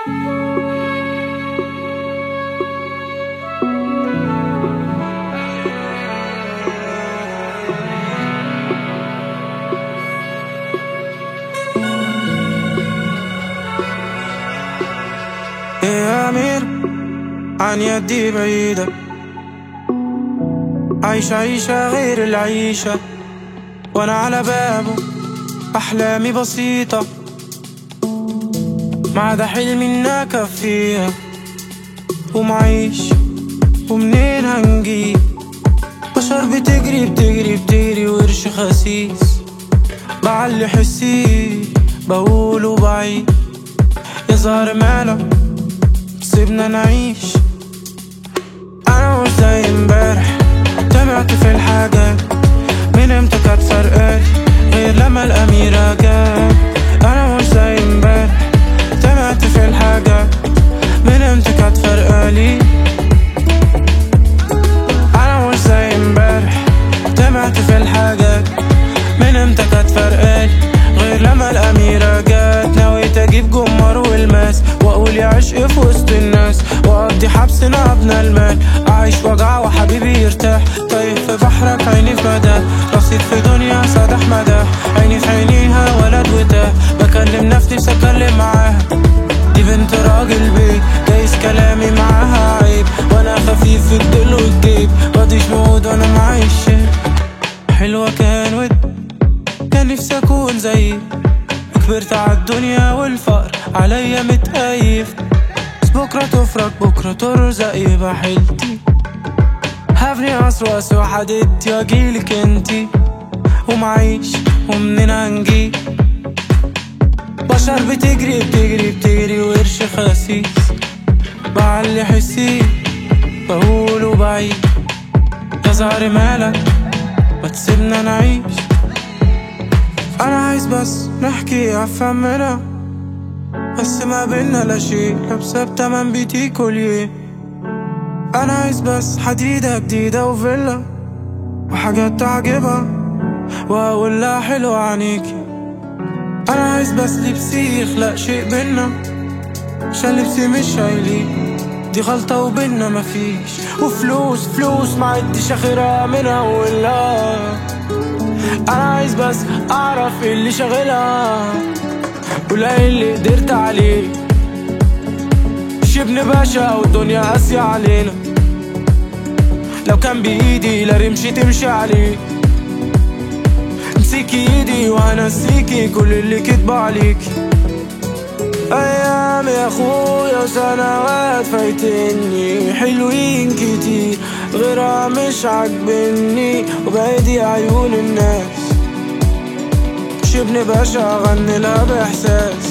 يا أمير عن يدي بعيدة عايش عيشة غير العيشة وأنا على بابه أحلامي بسيطة ما عدا حلمي إني أكفيها ومعيش ومنين هنجيب بشر بتجري بتجري بتجري وقرش خسيس بعلي حسي بقول وبعيد يا زهر مالك سيبنا نعيش انا مش زي امبارح طمعت في الحاجات من امتى كانت فرقالي غير لما الاميرة جت انا مش زي امبارح طمعت في الحاجات من امتى كانت فرقالي انا مش زي امبارح طمعت في الحاجات من امتى كانت فرقالي غير لما الاميرة جت نويت اجيب جمر والماس واقول يا عشق في وسط الناس واقضي حبسنا ابنى المال اعيش وجع وحبيبي يرتاح تايه في بحرك عيني في مدى رصيد في دنيا صدح مدى عيني في عينيها ولد وتاه بكلم نفسي نفسي اتكلم معاها دي بنت راجل بيت دايس كلامي معاها عيب وانا خفيف في الدل والجيب ماضيش موعود وانا معيش شيء حلوة كان ود كان نفسي اكون زيك كبرت عالدنيا والفقر عليا متقيف بس بكرة تفرج بكرة ترزق يبقى حيلتي هبني أسرس وحددتي واجيلك انتي ومعيش ومنين هنجيب بشر بتجري بتجري بتجري وقرش خسيس بعلي حسي بقول وبعيد يا زهر مالك ما تسيبنا نعيش انا عايز بس نحكي افهمنا بس ما بينا لا شيء لابسة بتمن بيتي كوليه انا عايز بس حديدة جديدة وفيلا وحاجات تعجبها واقول لها حلو عنيكي انا عايز بس لبسي يخلق شيء بينا عشان لبسي مش شايلين دي غلطة وبينا مفيش وفلوس فلوس ما عدتش اخرها من اولها انا عايز بس اعرف إيه اللي شاغلها ولا إيه اللي قدرت عليه شبن باشا والدنيا قاسية علينا لو كان بايدي لا رمشي تمشي عليه امسكي ايدي وهنسيكي كل اللي كدبوا عليكي ايام يا اخويا وسنوات فايتني حلوين كتير غيرها مش عاجبني وبعيدي عيون الناس شبني باشا اغني لها باحساس